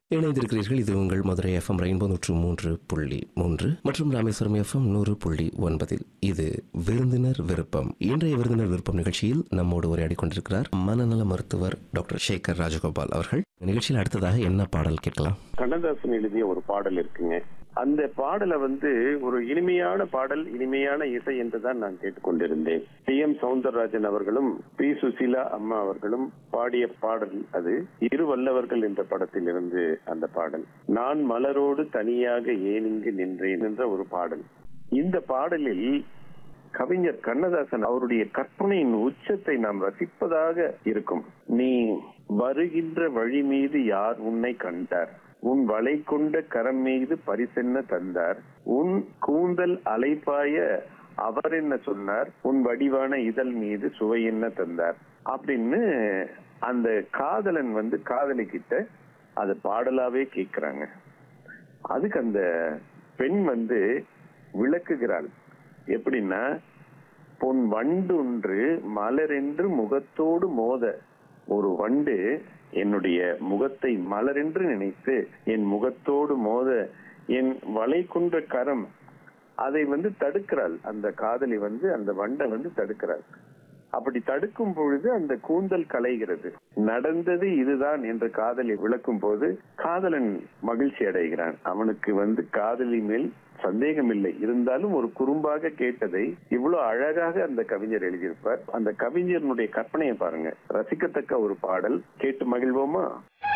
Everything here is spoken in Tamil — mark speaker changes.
Speaker 1: இணைந்திருக்கிறீர்கள் இது உங்கள் மதுரை எஃப்எம் ரெயின்போ நூற்று மூன்று புள்ளி மூன்று மற்றும் ராமேஸ்வரம் எஃப்எம் நூறு புள்ளி ஒன்பதில் இது விருந்தினர் விருப்பம் இன்றைய விருந்தினர் விருப்பம் நிகழ்ச்சியில் நம்மோடு உரையாடி கொண்டிருக்கிறார் மனநல மருத்துவர் டாக்டர் சேகர் ராஜகோபால் அவர்கள் நிகழ்ச்சியில் அடுத்ததாக என்ன பாடல் கேட்கலாம்
Speaker 2: கண்ணதாசன் எழுதிய ஒரு பாடல் இருக்குங்க அந்த பாடலை வந்து ஒரு இனிமையான பாடல் இனிமையான இசை என்றுதான் நான் கேட்டுக்கொண்டிருந்தேன் டி எம் சவுந்தரராஜன் அவர்களும் பி சுசீலா அம்மா அவர்களும் பாடிய பாடல் அது இரு வல்லவர்கள் என்ற படத்தில் இருந்து அந்த பாடல் நான் மலரோடு தனியாக ஏனிங்கு நின்றேன் என்ற ஒரு பாடல் இந்த பாடலில் கவிஞர் கண்ணதாசன் அவருடைய கற்பனையின் உச்சத்தை நாம் ரசிப்பதாக இருக்கும் நீ வருகின்ற வழி மீது யார் உன்னை கண்டார் உன் வளை கொண்ட கரம் மீது பரிசென்ன தந்தார் உன் கூந்தல் அலைப்பாய அவர் என்ன சொன்னார் உன் வடிவான இதழ் மீது சுவை என்ன தந்தார் அப்படின்னு அந்த காதலன் வந்து காதலி கிட்ட அது பாடலாவே கேக்குறாங்க அதுக்கு அந்த பெண் வந்து விளக்குகிறாள் எப்படின்னா பொன் வண்டு ஒன்று மலரென்று முகத்தோடு மோத ஒரு வண்டு என்னுடைய முகத்தை மலரென்று நினைத்து என் முகத்தோடு மோத என் வளை கொன்ற கரம் அதை வந்து தடுக்கிறாள் அந்த காதலி வந்து அந்த வண்டை வந்து தடுக்கிறாள் அப்படி தடுக்கும் பொழுது அந்த கூந்தல் கலைகிறது நடந்தது இதுதான் என்று காதலி விளக்கும் போது காதலன் மகிழ்ச்சி அடைகிறான் அவனுக்கு வந்து காதலி மேல் சந்தேகம் இல்லை இருந்தாலும் ஒரு குறும்பாக கேட்டதை இவ்வளவு அழகாக அந்த கவிஞர் எழுதியிருப்பார் அந்த கவிஞருடைய கற்பனையை பாருங்க ரசிக்கத்தக்க ஒரு பாடல் கேட்டு மகிழ்வோமா